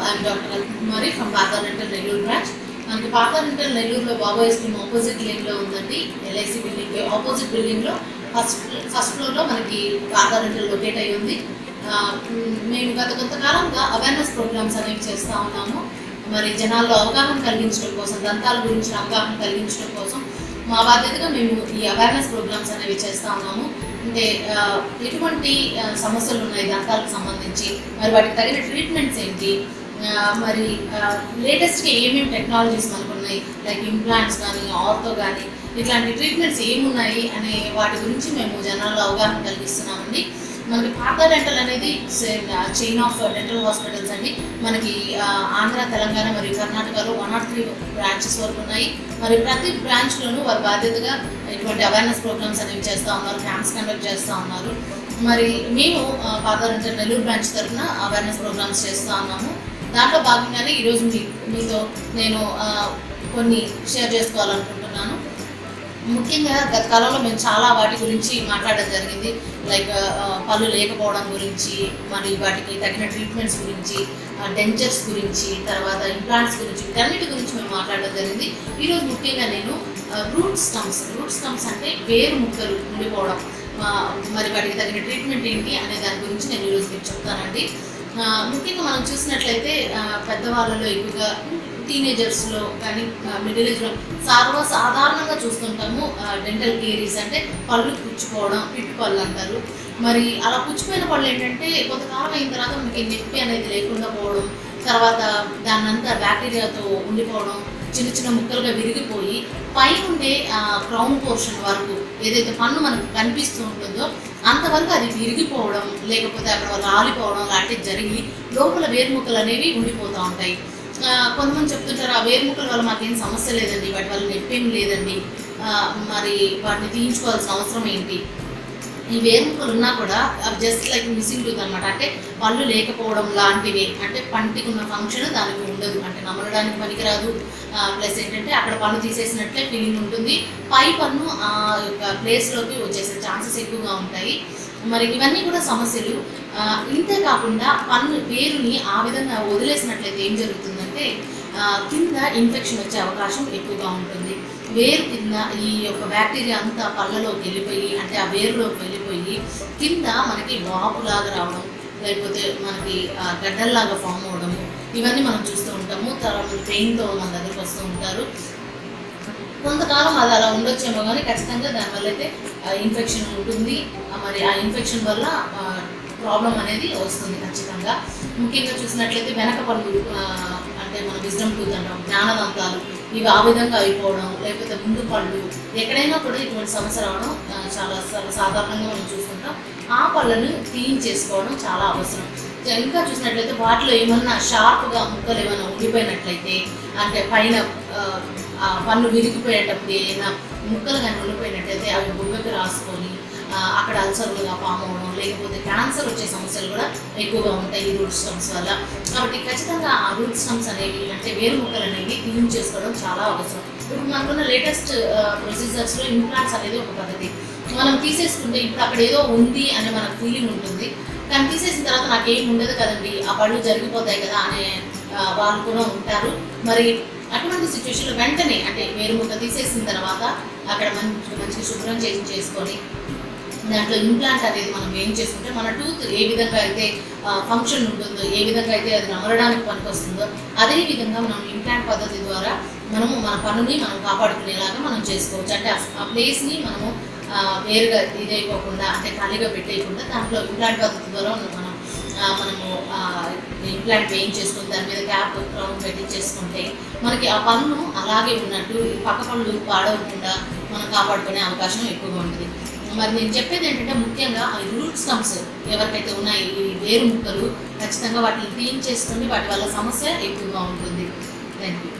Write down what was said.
I'm doctor Kumari from పాతారెంటల్ Nellore branch మనకి పాతారెంటల్ నెల్లూరులో బాబాయ్ స్కీమ్ ఆపోజిట్ లైన్లో ఉందండి ఎల్ఐసి బిల్డింగ్ ఆపోజిట్ బిల్డింగ్లో ఫస్ట్ ఫస్ట్ ఫ్లోర్లో మనకి పాతారెంటల్ లొకేట్ అయి ఉంది ఆ, మ్, మేము గత కొంతకాలంగా అవేర్నెస్ ప్రోగ్రామ్స్ అనేవి చేస్తూ ఉన్నాము మరి జనాల్లో అవగాహన కలిగించడం కోసం దంతాల గురించి అవగాహన కలిగించడం కోసం మా బాధ్యతగా మేము ఈ అవేర్నెస్ ప్రోగ్రామ్స్ అనేవి చేస్తూ ఉన్నాము అంటే ఆ, ఎటువంటి ఆ, సమస్యలు ఉన్నాయి దంతాలకు సంబంధించి మరి వాటికి తగిన ట్రీట్మెంట్స్ ఏంటి ఆ, మరి లేటెస్ట్గా ఏమేమి టెక్నాలజీస్ మనకు ఉన్నాయి లైక్ ఇంప్లాంట్స్ కానీ ఆర్థో కానీ ఇట్లాంటి ట్రీట్మెంట్స్ ఏమున్నాయి అనే వాటి గురించి మేము జనాల్లో అవగాహన కలిగిస్తున్నామండి మనకి పాత డెంటల్ అనేది చైన్ ఆఫ్ డెంటల్ హాస్పిటల్స్ అండి మనకి ఆ, ఆంధ్ర తెలంగాణ మరియు కర్ణాటకలో వన్ నాట్ త్రీ బ్రాంచెస్ వరకు ఉన్నాయి మరి ప్రతి బ్రాంచ్లోనూ వారి బాధ్యతగా ఇటువంటి అవేర్నెస్ ప్రోగ్రామ్స్ అనేవి చేస్తూ ఉన్నారు క్యాంప్స్ కండక్ట్ చేస్తూ ఉన్నారు మరి మేము ఆ, పాత డెంటల్ నెల్లూరు బ్రాంచ్ తరఫున అవేర్నెస్ ప్రోగ్రామ్స్ చేస్తూ ఉన్నాము దాంట్లో భాగంగానే ఈరోజు మీ మీతో నేను ఆ, కొన్ని షేర్ చేసుకోవాలనుకుంటున్నాను ముఖ్యంగా గత కాలంలో మేము చాలా వాటి గురించి మాట్లాడడం జరిగింది లైక్ ఆ, పళ్ళు లేకపోవడం గురించి మరి వాటికి తగిన ట్రీట్మెంట్స్ గురించి డెంచర్స్ గురించి తర్వాత ఇంప్లాంట్స్ గురించి వీటన్నిటి గురించి మేము మాట్లాడడం జరిగింది ఈరోజు ముఖ్యంగా నేను రూట్ స్టమ్స్ రూట్ స్టమ్స్ అంటే వేరు ముక్కలు ఉండిపోవడం ఆ, మరి వాటికి తగిన ట్రీట్మెంట్ ఏంటి అనే దాని గురించి నేను ఈరోజు మీకు చెప్తానండి ఆ, ముఖ్యంగా మనం చూసినట్లయితే ఆ, పెద్దవాళ్ళలో ఎక్కువగా టీనేజర్స్లో కానీ మిడిల్ ఏజ్లో సర్వ సాధారణంగా చూస్తుంటాము డెంటల్ కేరీస్ అంటే పళ్ళు పుచ్చుకోవడం పిట్టు పళ్ళు అంటారు మరి అలా పుచ్చిపోయిన పళ్ళు ఏంటంటే కొంతకాలం అయిన తర్వాత మనకి నొప్పి అనేది లేకుండా పోవడం తర్వాత దాన్నంతా బ్యాక్టీరియాతో ఉండిపోవడం చిన్న చిన్న ముక్కలుగా విరిగిపోయి పైనుండే క్రౌన్ పోర్షన్ వరకు ఏదైతే పన్ను మనకు కనిపిస్తూ ఉంటుందో అంతవరకు అది విరిగిపోవడం లేకపోతే అక్కడ రాలిపోవడం లాంటివి జరిగి లోపల వేరుముక్కలు అనేవి ఉండిపోతూ ఉంటాయి ఆ, కొంతమంది చెప్తుంటారు ఆ వేరుముక్కల వల్ల మాకేం సమస్య లేదండి వాటి వల్ల నొప్పి ఏం లేదండి ఆ, మరి వాటిని తీయించుకోవాల్సిన అవసరం ఏంటి ఈ వేరుముక్కలు ఉన్నా కూడా అవి జస్ట్ లైక్ మిస్సింగ్ టూత్ అనమాట అంటే పళ్ళు లేకపోవడం లాంటివి అంటే పంటికి ఉన్న ఫంక్షన్ దానికి ఉండదు అంటే నమలడానికి పనికిరాదు ప్లస్ ఏంటంటే అక్కడ పన్ను తీసేసినట్లే ఫీలింగ్ ఉంటుంది పై పన్ను ఆ యొక్క ప్లేస్లోకి వచ్చేసే ఛాన్సెస్ ఎక్కువగా ఉంటాయి మరి ఇవన్నీ కూడా సమస్యలు ఆ, ఇంతే కాకుండా పన్ను వేరుని ఆ విధంగా వదిలేసినట్లయితే ఏం జరుగుతుందంటే ఆ, కింద ఇన్ఫెక్షన్ వచ్చే అవకాశం ఎక్కువగా ఉంటుంది వేరు కింద ఈ యొక్క బ్యాక్టీరియా అంతా పళ్ళలోకి వెళ్ళిపోయి అంటే ఆ వేరులోకి వెళ్ళిపోయి కింద మనకి వాపులాగా రావడం లేకపోతే మనకి ఆ, గడ్డల్లాగా ఫామ్ అవడము ఇవన్నీ మనం చూస్తూ ఉంటాము తర్వాత పెయిన్తో మన దగ్గరకు వస్తూ ఉంటారు కొంతకాలం అది అలా ఉండొచ్చేమో కానీ ఖచ్చితంగా దానివల్ల అయితే ఇన్ఫెక్షన్ ఉంటుంది ఆ, మరి ఆ ఇన్ఫెక్షన్ వల్ల ప్రాబ్లం అనేది వస్తుంది ఖచ్చితంగా ముఖ్యంగా చూసినట్లయితే వెనక పళ్ళు ఆ, అంటే మన విజ్డమ్ టూత్ అంటాం జ్ఞానదంతాలు ఇవి ఆ విధంగా అయిపోవడం లేకపోతే ముందు పళ్ళు ఎక్కడైనా కూడా ఇటువంటి సమస్య రావడం ఆ, చాలా సర్వ సాధారణంగా మనం చూస్తుంటాం ఆ పళ్ళను తీయించేసుకోవడం చాలా అవసరం ఇంకా చూసినట్లయితే వాటిలో ఏమన్నా షార్ప్గా ముక్కలు ఏమైనా ఉండిపోయినట్లయితే అంటే పైన ఆ, ఆ పన్ను విరిగిపోయేటప్పుడు ఏమైనా ముక్కలు కానీ ఉండిపోయినట్లయితే అవి బొగ్గకి రాసుకొని ఆ, అక్కడ అల్సర్లుగా ఫామ్ అవ్వడం లేకపోతే క్యాన్సర్ వచ్చే సమస్యలు కూడా ఎక్కువగా ఉంటాయి ఈ రూట్ స్టమ్స్ వల్ల కాబట్టి ఖచ్చితంగా ఆ రూట్ స్టమ్స్ అనేవి అంటే వేరు ముక్కలు అనేవి క్లీన్ చేసుకోవడం చాలా అవసరం ఇప్పుడు మనకున్న లేటెస్ట్ ప్రొసీజర్స్లో ఇంప్లాంట్స్ అనేది ఒక పద్ధతి మనం తీసేసుకుంటే ఇప్పుడు అక్కడ ఏదో ఉంది అనే మనకు ఫీలింగ్ ఉంటుంది కానీ తీసేసిన తర్వాత నాకేం ఉండదు కదండి ఆ పళ్ళు జరిగిపోతాయి కదా అనే ఆ, వాళ్ళు కూడా ఉంటారు మరి అటువంటి సిచ్యువేషన్లో వెంటనే అంటే వేరు ముక్క తీసేసిన తర్వాత అక్కడ మంచి మంచిగా శుభ్రం చేసి చేసుకొని దాంట్లో ఇంప్లాంట్ అనేది మనం ఏం చేసుకుంటే మన టూత్ ఏ విధంగా అయితే ఫంక్షన్ ఉంటుందో ఏ విధంగా అయితే అది నమలడానికి పనికొస్తుందో అదే విధంగా మనం ఇంప్లాంట్ పద్ధతి ద్వారా మనము మన పనుని మనం కాపాడుకునేలాగా మనం చేసుకోవచ్చు అంటే ఆ- ఆ ప్లేస్ని మనము ఆ, వేరుగా ఇదైపోకుండా అంటే ఖాళీగా పెట్టేయకుండా దాంట్లో ఇంప్లాంట్ పద్ధతి ద్వారా మనం ఆ, మనము ఇంప్లాంట్ వేయించేసుకుని దాని మీద క్యాప్ క్రౌన్ పెట్టించేసుకుంటే మనకి ఆ పన్ను అలాగే ఉన్నట్టు ఈ పక్క పళ్ళు పాడవకుండా మనం కాపాడుకునే అవకాశం ఎక్కువగా ఉంటుంది మరి నేను చెప్పేది ఏంటంటే ముఖ్యంగా ఈ రూట్ స్టమ్స్ ఎవరికైతే ఉన్నాయి ఈ వేరు ముక్కలు ఖచ్చితంగా వాటిని క్లీన్ చేసుకుని వాటి వల్ల సమస్య ఎక్కువగా ఉంటుంది థ్యాంక్ యూ